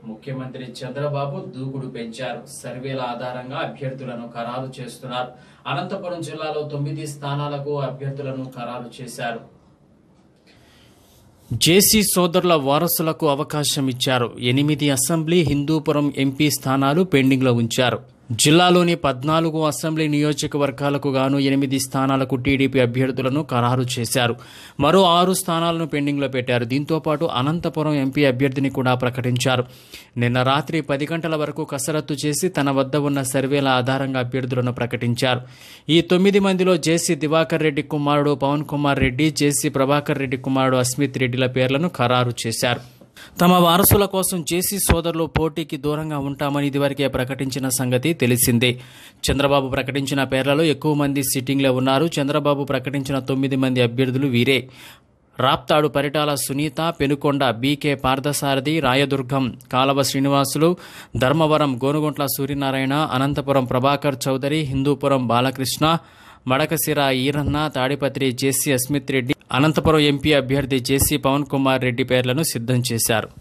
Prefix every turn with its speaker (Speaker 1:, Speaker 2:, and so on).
Speaker 1: ముఖ్యమంత్రి చంద్రబాబు దూకుడు పెంచారు సర్వేల ఆధారంగా అభ్యర్థులను ఖరారు చేస్తున్నారు అనంతపురం జిల్లాలో తొమ్మిది స్థానాలకు అభ్యర్థులను ఖరారు చేశారు జేసీ సోదరుల వారసులకు అవకాశం ఇచ్చారు ఎనిమిది అసెంబ్లీ హిందూపురం ఎంపీ స్థానాలు పెండింగ్లో ఉంచారు జిల్లాలోని పద్నాలుగు అసెంబ్లీ నియోజకవర్గాలకు గాను ఎనిమిది స్థానాలకు టీడీపీ అభ్యర్థులను ఖరారు చేశారు మరో ఆరు స్థానాలను పెండింగ్లో పెట్టారు దీంతో పాటు అనంతపురం ఎంపీ అభ్యర్థిని కూడా ప్రకటించారు నిన్న రాత్రి పది గంటల వరకు కసరత్తు చేసి తన వద్ద ఉన్న సర్వేల ఆధారంగా అభ్యర్థులను ప్రకటించారు ఈ తొమ్మిది మందిలో జేసీ దివాకర్ రెడ్డి కుమారుడు పవన్ కుమార్ రెడ్డి జేసీ ప్రభాకర్ రెడ్డి కుమారుడు అస్మిత్ రెడ్డిల పేర్లను ఖరారు చేశారు తమ వారసుల కోసం జేసీ సోదరులు పోటీకి దూరంగా ఉంటామని ఇదివరకే ప్రకటించిన సంగతి తెలిసిందే చంద్రబాబు ప్రకటించిన పేర్లలో ఎక్కువ మంది సిట్టింగ్లో ఉన్నారు చంద్రబాబు ప్రకటించిన తొమ్మిది మంది అభ్యర్థులు వీరే Raptadu Paritala Sunitha Penukonda BK Parthasarathi Rayadurgam Kalava Srinivasulu Dharmavaram Gonuguntla Suryanarayana Anantapuram Prabhakar Chowdary Hindupuram Balakrishna Madakasira Eranna Tadipatri JC Asmith Reddy Anantapuram MP అభ్యర్థి జేసీ పవన్ కుమార్ రెడ్డి పేర్లను సిద్ధం చేశారు